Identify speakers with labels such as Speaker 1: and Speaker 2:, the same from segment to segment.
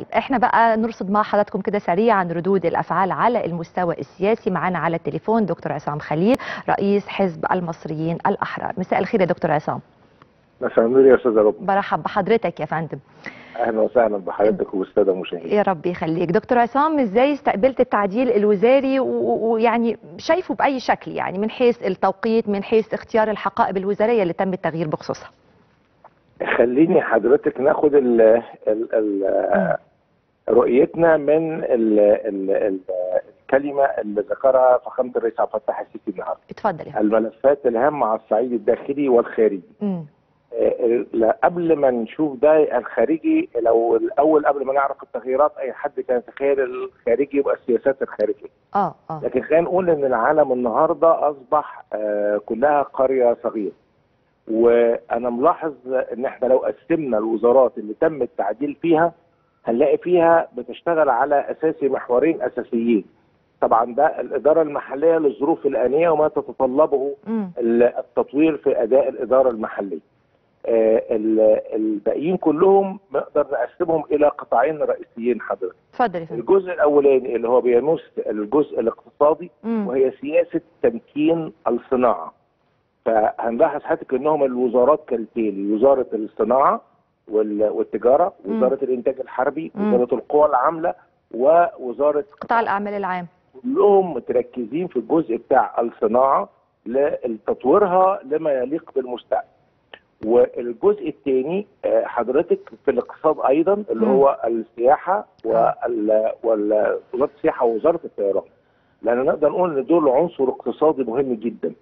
Speaker 1: احنا بقى نرصد مع حضراتكم كده سريعا ردود الافعال على المستوى السياسي معانا على التليفون دكتور عصام خليل رئيس حزب المصريين الاحرار مساء الخير يا دكتور عصام
Speaker 2: مساء النور يا استاذه رب
Speaker 1: برحب بحضرتك يا فندم
Speaker 2: اهلا وسهلا بحضرتك والساده المشاهدين
Speaker 1: يا رب يخليك دكتور عصام ازاي استقبلت التعديل الوزاري ويعني شايفه باي شكل يعني من حيث التوقيت من حيث اختيار الحقائب الوزاريه اللي تم التغيير بخصوصها
Speaker 2: خليني حضرتك ناخد ال ال ال رؤيتنا من ال ال ال الكلمه اللي ذكرها فخامه الرئيس عبد الفتاح السيسي النهارده
Speaker 1: اتفضل يا
Speaker 2: الملفات الهامه على الصعيد الداخلي والخارجي
Speaker 1: مم.
Speaker 2: آه، قبل ما نشوف ده الخارجي لو الاول قبل ما نعرف التغييرات اي حد كان يتخيل الخارجي يبقى السياسات الخارجيه
Speaker 1: اه اه
Speaker 2: لكن خلينا نقول ان العالم النهارده اصبح آه، كلها قريه صغيره وانا ملاحظ ان احنا لو قسمنا الوزارات اللي تم التعديل فيها هنلاقي فيها بتشتغل على اساس محورين اساسيين طبعا ده الاداره المحليه للظروف الانيه وما تتطلبه
Speaker 1: مم.
Speaker 2: التطوير في اداء الاداره المحليه آه، ال- الباقيين كلهم نقدر نقسمهم الى قطاعين رئيسيين حضرتك
Speaker 1: اتفضل يا فندم
Speaker 2: الجزء الاولاني اللي هو بيمس الجزء الاقتصادي
Speaker 1: مم.
Speaker 2: وهي سياسه تمكين الصناعه فهنلاحظ حضرتك انهم الوزارات كالتالي وزاره الصناعه وال- والتجاره
Speaker 1: مم.
Speaker 2: وزاره الانتاج الحربي
Speaker 1: مم.
Speaker 2: وزاره القوى العامله ووزاره
Speaker 1: قطاع الاعمال العام
Speaker 2: كلهم متركزين في الجزء بتاع الصناعه لتطويرها لما يليق بالمستقبل والجزء الثاني حضرتك في الاقتصاد ايضا اللي
Speaker 1: مم.
Speaker 2: هو السياحه وال- وال- وزاره السياحه ووزاره الطيران لان نقدر نقول ان دول عنصر اقتصادي مهم جدا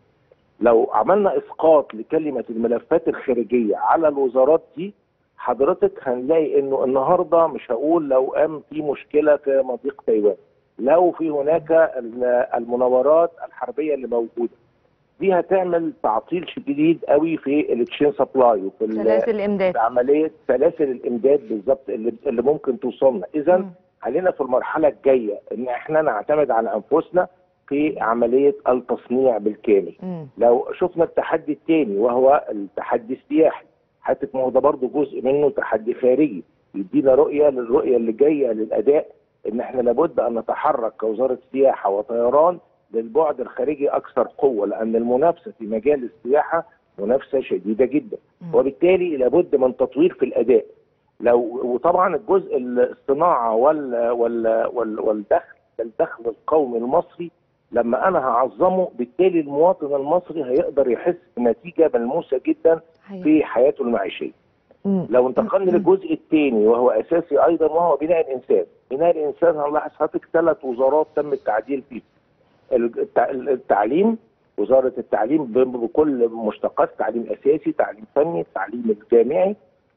Speaker 2: لو عملنا اسقاط لكلمه الملفات الخارجيه على الوزارات دي حضرتك هنلاقي انه النهارده مش هقول لو قام في مشكله في مضيق تايوان لو في هناك ال- المناورات الحربيه اللي موجوده دي هتعمل تعطيل شديد قوي في التشين سبلاي وفي ال-
Speaker 1: سلاسل الامداد
Speaker 2: في عمليه سلاسل الامداد بالظبط اللي, اللي ممكن توصلنا اذا
Speaker 1: مم.
Speaker 2: علينا في المرحله الجايه ان احنا نعتمد على انفسنا في عمليه التصنيع بالكامل
Speaker 1: مم.
Speaker 2: لو شفنا التحدي الثاني وهو التحدي السياحي حتى ما هو ده برضه جزء منه تحدي خارجي يدينا رؤيه للرؤيه اللي جايه للاداء ان احنا لابد ان نتحرك كوزاره سياحه وطيران للبعد الخارجي اكثر قوه لان المنافسه في مجال السياحه منافسه شديده جدا
Speaker 1: مم.
Speaker 2: وبالتالي لابد من تطوير في الاداء لو وطبعا الجزء الصناعه وال وال وال والدخل الدخل القومي المصري لما انا هعظمه بالتالي المواطن المصري هيقدر يحس بنتيجه ملموسه جدا
Speaker 1: حقيقي.
Speaker 2: في حياته المعيشيه
Speaker 1: مم.
Speaker 2: لو انتقلنا
Speaker 1: مم.
Speaker 2: للجزء الثاني وهو اساسي ايضا وهو بناء الانسان بناء الانسان هنلاحظ حضرتك ثلاث وزارات تم التعديل فيه التع- التعليم وزاره التعليم ب- بكل مشتقات تعليم اساسي تعليم فني التعليم الجامعي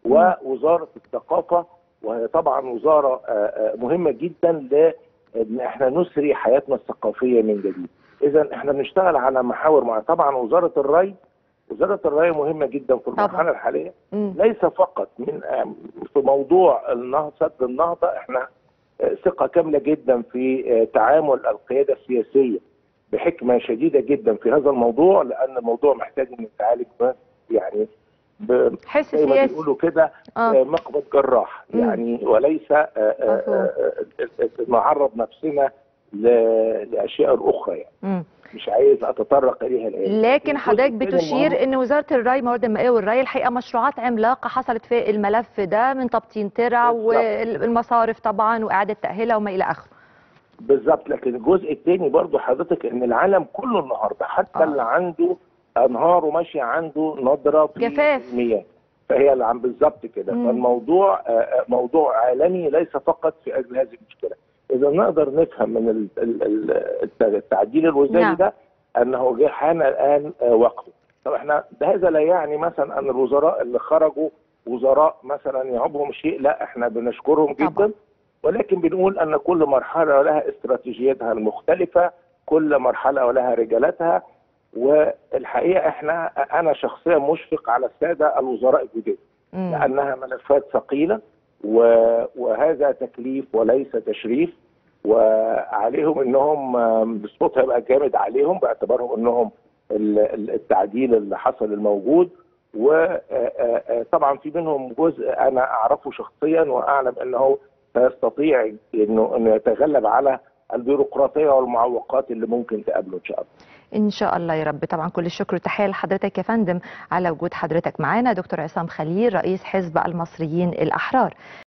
Speaker 2: ووزاره الثقافه وهي طبعا وزاره آه، آه، مهمه جدا ل ان احنا نسري حياتنا الثقافيه من جديد. اذا احنا بنشتغل على محاور معينه، طبعا وزاره الري وزاره الري مهمه جدا في
Speaker 1: طبعاً.
Speaker 2: المرحله الحاليه
Speaker 1: مم.
Speaker 2: ليس فقط من آه، في موضوع النهضه سد النهضه احنا آه، ثقه كامله جدا في آه، تعامل القياده السياسيه بحكمه شديده جدا في هذا الموضوع لان الموضوع محتاج ان يتعالج ب- يعني ب-
Speaker 1: حس
Speaker 2: زي ما
Speaker 1: سياسي
Speaker 2: بيقولوا كده
Speaker 1: اه
Speaker 2: آه، مقبض جراح
Speaker 1: مم.
Speaker 2: يعني وليس آه، آه،
Speaker 1: مفهوم.
Speaker 2: آه، آه، نعرض نفسنا ل- لاشياء اخرى يعني
Speaker 1: مم.
Speaker 2: مش عايز اتطرق اليها الان
Speaker 1: لكن
Speaker 2: الجزء
Speaker 1: حضرتك
Speaker 2: الثاني
Speaker 1: بتشير
Speaker 2: المهم-
Speaker 1: ان وزاره الري الموارد المائيه والري الحقيقه مشروعات عملاقه حصلت في الملف ده من تبطين ترع
Speaker 2: بالظبط.
Speaker 1: والمصارف طبعا واعاده تاهيلها وما الى اخره
Speaker 2: بالظبط لكن الجزء الثاني برضو حضرتك ان العالم كله النهارده حتى
Speaker 1: آه.
Speaker 2: اللي عنده انهار وماشيه عنده نضره في
Speaker 1: جفاف.
Speaker 2: المياه فهي اللي عم بالظبط كده
Speaker 1: مم.
Speaker 2: فالموضوع آه، آه، موضوع عالمي ليس فقط في اجل هذه المشكله اذا نقدر نفهم من ال- ال- ال- الت- التعديل الوزاري
Speaker 1: نعم.
Speaker 2: ده انه جه حان الان آه، وقته طب احنا ده هذا لا يعني مثلا ان الوزراء اللي خرجوا وزراء مثلا يعوبهم شيء لا احنا بنشكرهم
Speaker 1: طبعا.
Speaker 2: جدا ولكن بنقول ان كل مرحله ولها استراتيجيتها المختلفه كل مرحله ولها رجالتها والحقيقه احنا انا شخصيا مشفق على الساده الوزراء الجدد
Speaker 1: مم.
Speaker 2: لانها ملفات ثقيله و- وهذا تكليف وليس تشريف وعليهم انهم آم، بصوت هيبقى جامد عليهم باعتبارهم انهم ال- ال- التعديل اللي حصل الموجود وطبعا في منهم جزء انا اعرفه شخصيا واعلم انه فيستطيع انه انه يتغلب على البيروقراطيه والمعوقات اللي ممكن تقابله ان شاء الله.
Speaker 1: ان شاء الله يا رب طبعا كل الشكر والتحيه لحضرتك يا فندم على وجود حضرتك معانا دكتور عصام خليل رئيس حزب المصريين الاحرار